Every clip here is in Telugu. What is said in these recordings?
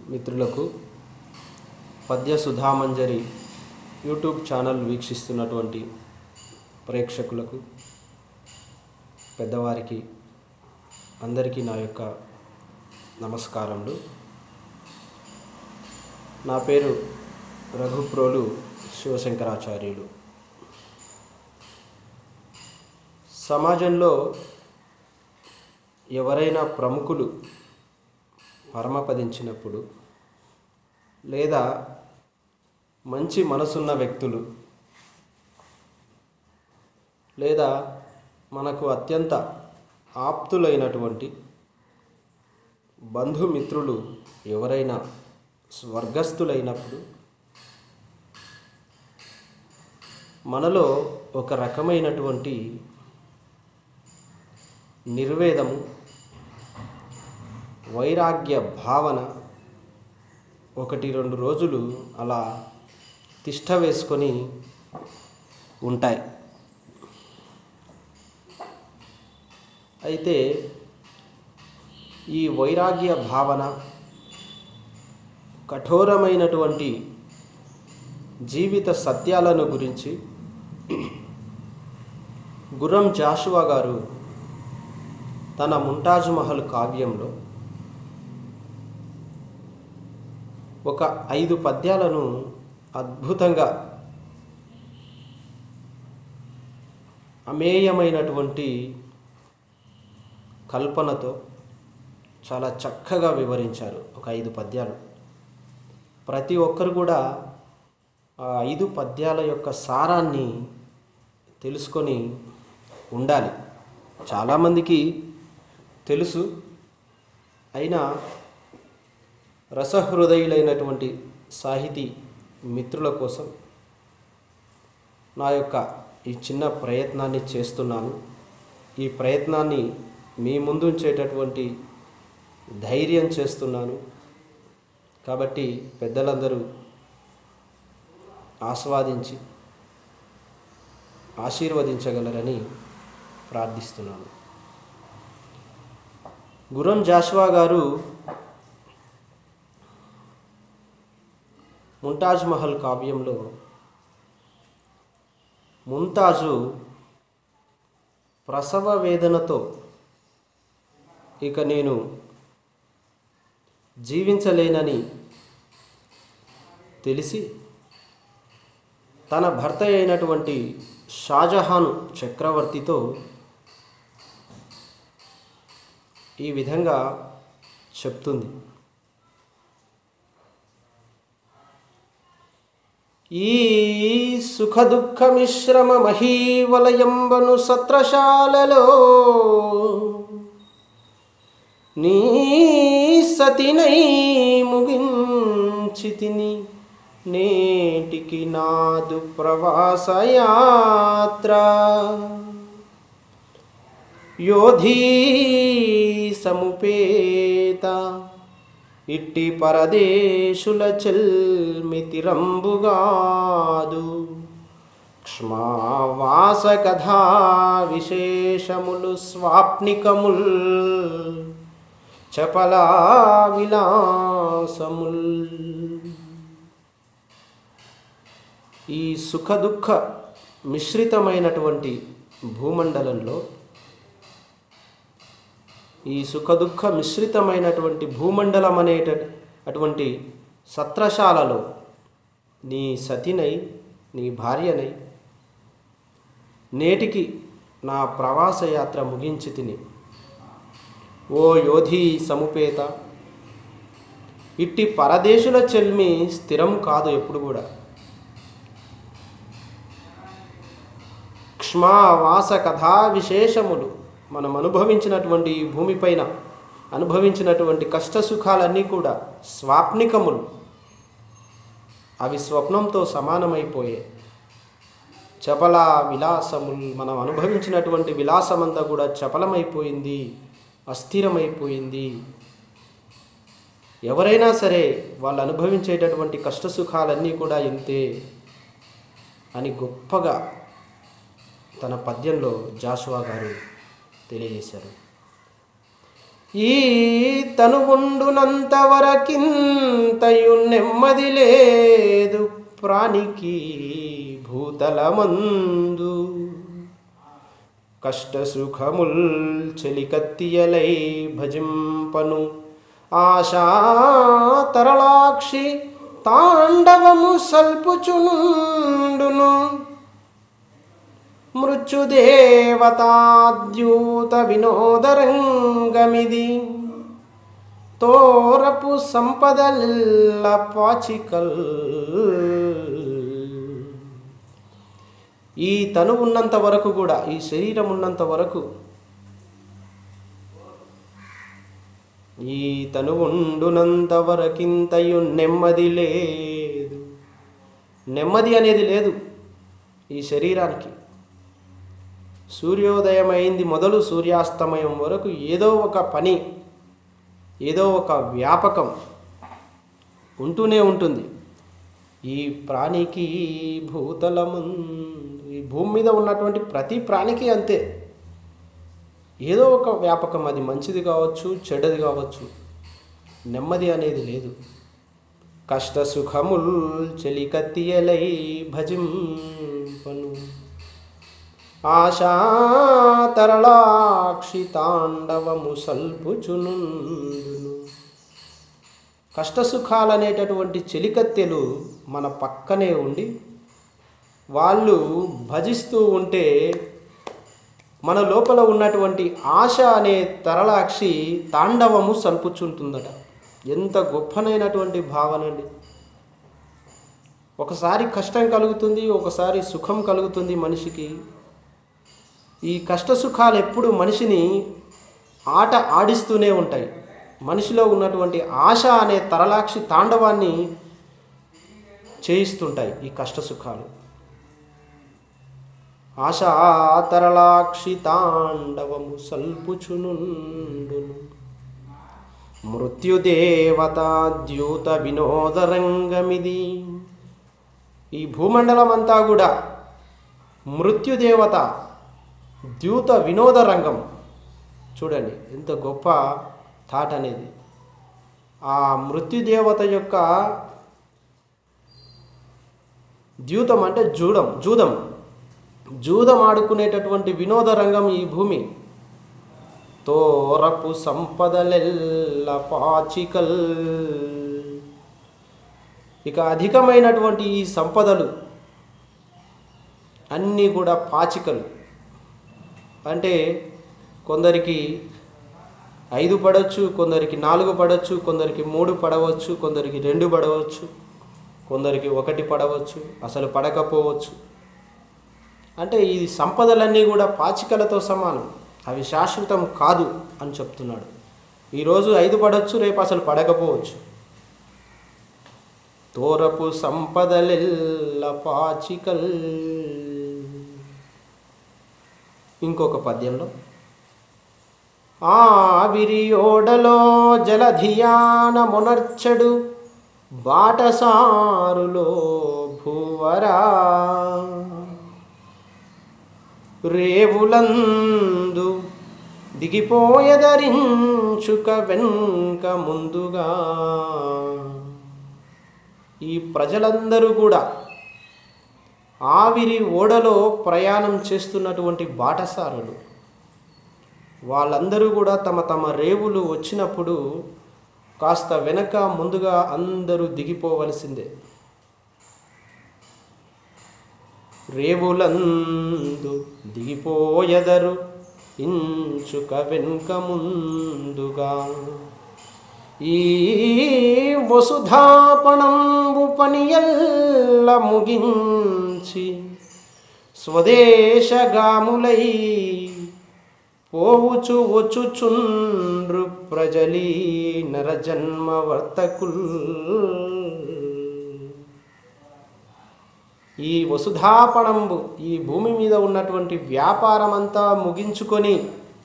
మిత్రులకు పద్య సుధామంజరి యూట్యూబ్ ఛానల్ వీక్షిస్తున్నటువంటి ప్రేక్షకులకు పెద్దవారికి అందరికీ నా యొక్క నమస్కారములు నా పేరు రఘుప్రోలు శివశంకరాచార్యులు సమాజంలో ఎవరైనా ప్రముఖులు పరమపదించినప్పుడు లేదా మంచి మనసున్న వ్యక్తులు లేదా మనకు అత్యంత ఆప్తులైనటువంటి బంధుమిత్రులు ఎవరైనా స్వర్గస్థులైనప్పుడు మనలో ఒక రకమైనటువంటి నిర్వేదము వైరాగ్య భావన ఒకటి రెండు రోజులు అలా తిష్ట వేసుకొని ఉంటాయి అయితే ఈ వైరాగ్య భావన కఠోరమైనటువంటి జీవిత సత్యాలను గురించి గుర్రం జాషువా గారు తన ముంటాజ్ మహల్ కావ్యంలో ఒక ఐదు పద్యాలను అద్భుతంగా అమేయమైనటువంటి కల్పనతో చాలా చక్కగా వివరించారు ఒక ఐదు పద్యాలు ప్రతి ఒక్కరు కూడా ఆ ఐదు పద్యాల యొక్క సారాన్ని తెలుసుకొని ఉండాలి చాలామందికి తెలుసు అయినా రసహృదయులైనటువంటి సాహితీ మిత్రుల కోసం నా యొక్క ఈ చిన్న ప్రయత్నాన్ని చేస్తున్నాను ఈ ప్రయత్నాన్ని మీ ముందు ఉంచేటటువంటి ధైర్యం చేస్తున్నాను కాబట్టి పెద్దలందరూ ఆస్వాదించి ఆశీర్వదించగలరని ప్రార్థిస్తున్నాను గురం జాషువా గారు ముంతాజ్ మహల్ కావ్యంలో ముంతాజు ప్రసవ వేదనతో ఇక నేను జీవించలేనని తెలిసి తన భర్త అయినటువంటి షాజహాన్ చక్రవర్తితో ఈ విధంగా చెప్తుంది ఈ సుఖ దుఃఖ మిశ్రమ మహీవలయంబను సత్రశాలలో నీ సతినై ముగించి తిని నేటికి నాదు ప్రవాసయాత్ర యోధీ సముపేత ఇట్టి పరదేశుల చెల్మితిరంబుగాదు క్ష్మావాస కథా విశేషములు స్వాప్నికముల్ చపలా విలాసముల్ ఈ సుఖ దుఃఖ మిశ్రితమైనటువంటి భూమండలంలో ఈ సుఖ దుఃఖ మిశ్రితమైనటువంటి భూమండలం అనేట అటువంటి సత్రశాలలో నీ సతినై నీ భార్యనై నేటికి నా ప్రవాస యాత్ర ముగించి తిని ఓ యోధి సముపేత ఇట్టి పరదేశుల చెల్మి స్థిరం కాదు ఎప్పుడు కూడా క్ష్మావాస కథా విశేషములు మనం అనుభవించినటువంటి ఈ భూమిపైన అనుభవించినటువంటి కష్ట సుఖాలన్నీ కూడా స్వాప్నికములు అవి స్వప్నంతో సమానమైపోయే చపల విలాసములు మనం అనుభవించినటువంటి విలాసమంతా కూడా చపలమైపోయింది అస్థిరమైపోయింది ఎవరైనా సరే వాళ్ళు అనుభవించేటటువంటి కష్ట సుఖాలన్నీ కూడా ఇంతే అని గొప్పగా తన పద్యంలో జాషువా గారు తెలియజేశారు ఈ తనుగుండునంత వరకింతయు నెమ్మది లేదు ప్రాణికి భూతలమందు కష్ట సుఖముల్ చెలికత్తియలై భజింపను ఆశా తరళాక్షి తాండవము సల్పుచునుండును మృత్యుదేవతాద్యూత వినోదరంగమిది తోరపు సంపదల్ల పాచికల్ ఈ తను ఉన్నంత వరకు కూడా ఈ శరీరం ఉన్నంత వరకు ఈ తను ఉండునంత వరకింతయు నెమ్మది లేదు నెమ్మది అనేది లేదు ఈ శరీరానికి సూర్యోదయం అయింది మొదలు సూర్యాస్తమయం వరకు ఏదో ఒక పని ఏదో ఒక వ్యాపకం ఉంటూనే ఉంటుంది ఈ ప్రాణికి భూతలముందు ఈ భూమి మీద ఉన్నటువంటి ప్రతి ప్రాణికి అంతే ఏదో ఒక వ్యాపకం అది మంచిది కావచ్చు చెడ్డది కావచ్చు నెమ్మది అనేది లేదు కష్ట సుఖముల్ చెలికత్తియలై భజింపను ఆశా తరళాక్షి తాండవము సల్పుచునుండును కష్టసుఖాలనేటటువంటి చెలికత్తెలు మన పక్కనే ఉండి వాళ్ళు భజిస్తూ ఉంటే మన లోపల ఉన్నటువంటి ఆశ అనే తరళాక్షి తాండవము సల్పుచుంటుందట ఎంత గొప్పనైనటువంటి భావన అండి ఒకసారి కష్టం కలుగుతుంది ఒకసారి సుఖం కలుగుతుంది మనిషికి ఈ కష్ట సుఖాలు ఎప్పుడు మనిషిని ఆట ఆడిస్తూనే ఉంటాయి మనిషిలో ఉన్నటువంటి ఆశ అనే తరలాక్షి తాండవాన్ని చేయిస్తుంటాయి ఈ కష్ట సుఖాలు ఆశ తరలాక్షి తాండవము సల్పుచునుండును మృత్యుదేవత ద్యూత వినోదరంగమిది ఈ భూమండలం అంతా కూడా మృత్యుదేవత ద్యూత వినోద రంగం చూడండి ఎంత గొప్ప థాట్ అనేది ఆ మృత్యుదేవత యొక్క ద్యూతం అంటే జూడం జూదం జూదం ఆడుకునేటటువంటి వినోద రంగం ఈ భూమి తోరపు సంపదలెల్ల పాచికల్ ఇక అధికమైనటువంటి ఈ సంపదలు అన్నీ కూడా పాచికలు అంటే కొందరికి ఐదు పడవచ్చు కొందరికి నాలుగు పడవచ్చు కొందరికి మూడు పడవచ్చు కొందరికి రెండు పడవచ్చు కొందరికి ఒకటి పడవచ్చు అసలు పడకపోవచ్చు అంటే ఈ సంపదలన్నీ కూడా పాచికలతో సమానం అవి శాశ్వతం కాదు అని చెప్తున్నాడు ఈరోజు ఐదు పడవచ్చు రేపు అసలు పడకపోవచ్చు తోరపు సంపదలెల్ల పాచికల్ ఇంకొక పద్యంలో ఆవిరియోడలో జలధియాన మునర్చడు బాటసారులో భూవరా రేవులందు దిగిపోయదరించుక వెనుక ముందుగా ఈ ప్రజలందరూ కూడా ఆవిరి ఓడలో ప్రయాణం చేస్తున్నటువంటి బాటసారులు వాళ్ళందరూ కూడా తమ తమ రేవులు వచ్చినప్పుడు కాస్త వెనక ముందుగా అందరూ దిగిపోవలసిందే రేవులందు దిగిపోయెదరు ఇంచుక వెనుక ముందుగా ఈ వసుధాపణంబు పనియల్ల ముగించి స్వదేశగాములై పోవుచు వచ్చుచుండ్రు ప్రజలీ నరజన్మ వర్తకుల్ ఈ వసుధాపణంబు ఈ భూమి మీద ఉన్నటువంటి వ్యాపారమంతా ముగించుకొని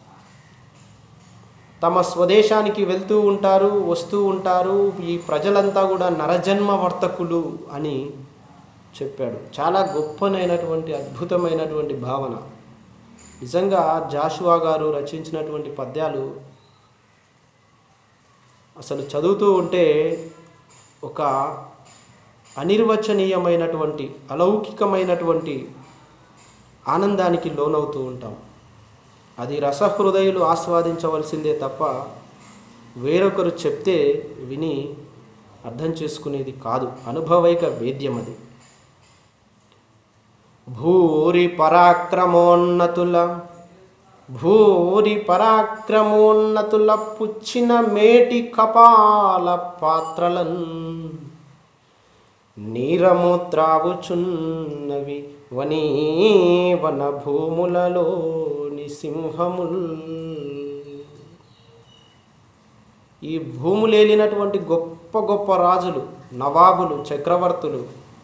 తమ స్వదేశానికి వెళ్తూ ఉంటారు వస్తూ ఉంటారు ఈ ప్రజలంతా కూడా నరజన్మ వర్తకులు అని చెప్పాడు చాలా గొప్పనైనటువంటి అద్భుతమైనటువంటి భావన నిజంగా జాషువా గారు రచించినటువంటి పద్యాలు అసలు చదువుతూ ఉంటే ఒక అనిర్వచనీయమైనటువంటి అలౌకికమైనటువంటి ఆనందానికి లోనవుతూ ఉంటాం అది రసహృదయులు ఆస్వాదించవలసిందే తప్ప వేరొకరు చెప్తే విని అర్థం చేసుకునేది కాదు అనుభవైక వేద్యం అది భూరి పరాక్రమోన్నతుల భూరి పరాక్రమోన్నతుల పుచ్చిన మేటి కపాల పాత్రలన్ నీరము త్రావుచున్నవి వనీ వన భూములలోని సింహముల్ ఈ భూములేలినటువంటి గొప్ప గొప్ప రాజులు నవాబులు చక్రవర్తులు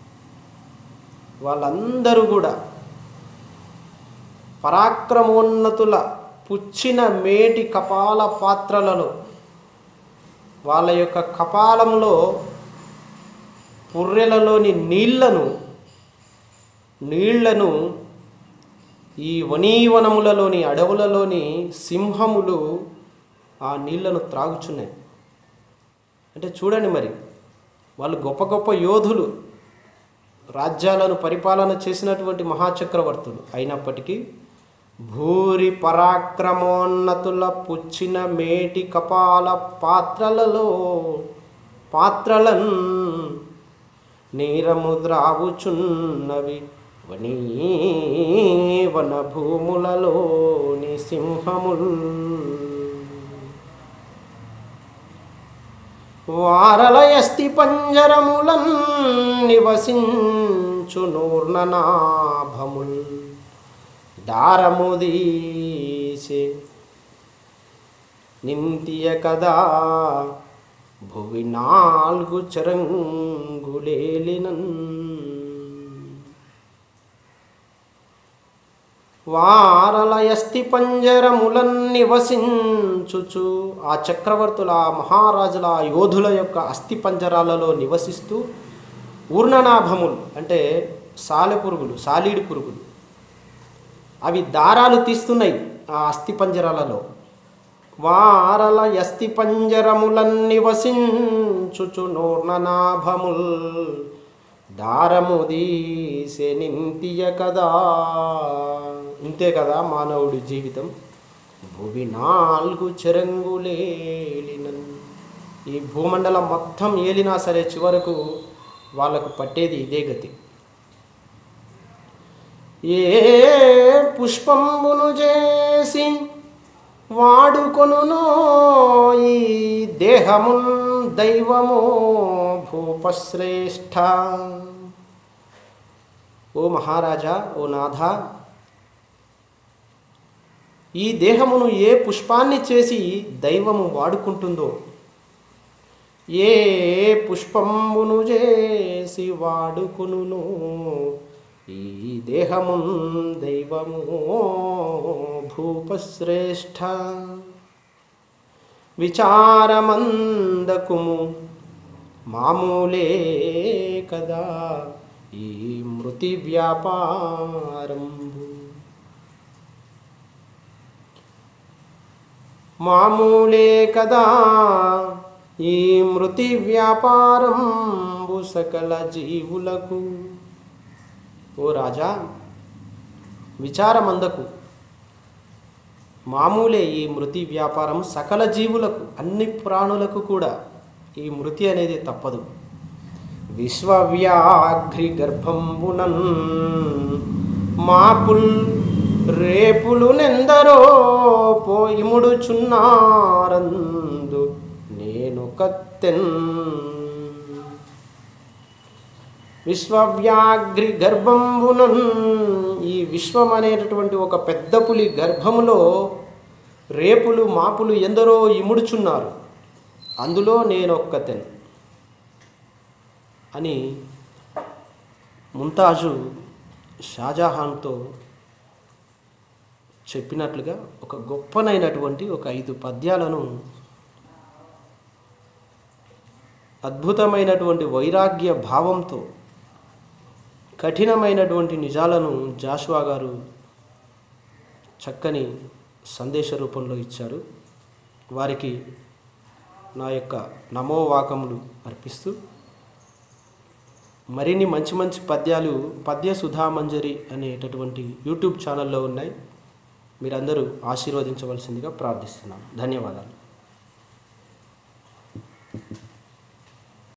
వాళ్ళందరూ కూడా పరాక్రమోన్నతుల పుచ్చిన మేటి కపాల పాత్రలలో వాళ్ళ యొక్క కపాలంలో పుర్రెలలోని నీళ్లను నీళ్లను ఈ వనీవనములలోని అడవులలోని సింహములు ఆ నీళ్లను త్రాగుచున్నాయి అంటే చూడండి మరి వాళ్ళు గొప్ప గొప్ప యోధులు రాజ్యాలను పరిపాలన చేసినటువంటి మహాచక్రవర్తులు అయినప్పటికీ భూరి పరాక్రమోన్నతుల పుచ్చిన మేటి కపాల పాత్రలలో పాత్రలన్ నీరముద్రావుచున్నవి వనీ వన భూములలోని సింహముల్ వారలయస్తి పంజరములన్ నివసించు నూర్ణనాభముల్ దారముదీసే నింతియ కదా భువి నాలుగు చరంగులేలినన్ వారలయస్తి పంజరములన్ నివసించుచు ఆ చక్రవర్తుల ఆ మహారాజుల ఆ యోధుల యొక్క అస్థి పంజరాలలో నివసిస్తూ ఊర్ణనాభములు అంటే సాలె పురుగులు సాలీడి పురుగులు అవి దారాలు తీస్తున్నాయి ఆ అస్థి పంజరాలలో వారల యస్తి పంజరములన్ నివసించుచు నూర్ణనాభముల్ దారము దీసే నింతియ కదా ఇంతే కదా మానవుడి జీవితం భూమి నాలుగు చెరంగులేలినన్ ఈ భూమండలం మొత్తం ఏలినా సరే చివరకు వాళ్ళకు పట్టేది ఇదే గతి ఏ పుష్పంబును చేసి వాడుకొనునో ఈ దేహము దైవము భూపశ్రేష్ఠ ఓ మహారాజా ఓ నాథ ఈ దేహమును ఏ పుష్పాన్ని చేసి దైవము వాడుకుంటుందో ఏ పుష్పంబును చేసి వాడుకును ఈ దేహము దైవము భూపశ్రేష్ఠ విచారమందకుము మామూలే కదా ఈ మృతి వ్యాపారంబు మామూలే కదా ఈ మృతి వ్యాపారంబు సకల జీవులకు ఓ రాజా విచారమందకు మామూలే ఈ మృతి వ్యాపారం సకల జీవులకు అన్ని ప్రాణులకు కూడా ఈ మృతి అనేది తప్పదు విశ్వవ్యాఘ్రి గర్భంబునన్ మాపుల్ రేపులు నెందరో పోయిముడుచున్నారందు నేను కత్తెన్ విశ్వవ్యాఘ్రి గర్భంబునన్ ఈ విశ్వం అనేటటువంటి ఒక పెద్ద పులి గర్భములో రేపులు మాపులు ఎందరో ఇముడుచున్నారు అందులో నేనొక్కతెన్ అని ముంతాజు షాజహాన్తో చెప్పినట్లుగా ఒక గొప్పనైనటువంటి ఒక ఐదు పద్యాలను అద్భుతమైనటువంటి వైరాగ్య భావంతో కఠినమైనటువంటి నిజాలను జాషువా గారు చక్కని సందేశ రూపంలో ఇచ్చారు వారికి నా యొక్క నమో వాకములు అర్పిస్తూ మరిన్ని మంచి మంచి పద్యాలు పద్య సుధామంజరి అనేటటువంటి యూట్యూబ్ ఛానల్లో ఉన్నాయి మీరందరూ ఆశీర్వదించవలసిందిగా ప్రార్థిస్తున్నాను ధన్యవాదాలు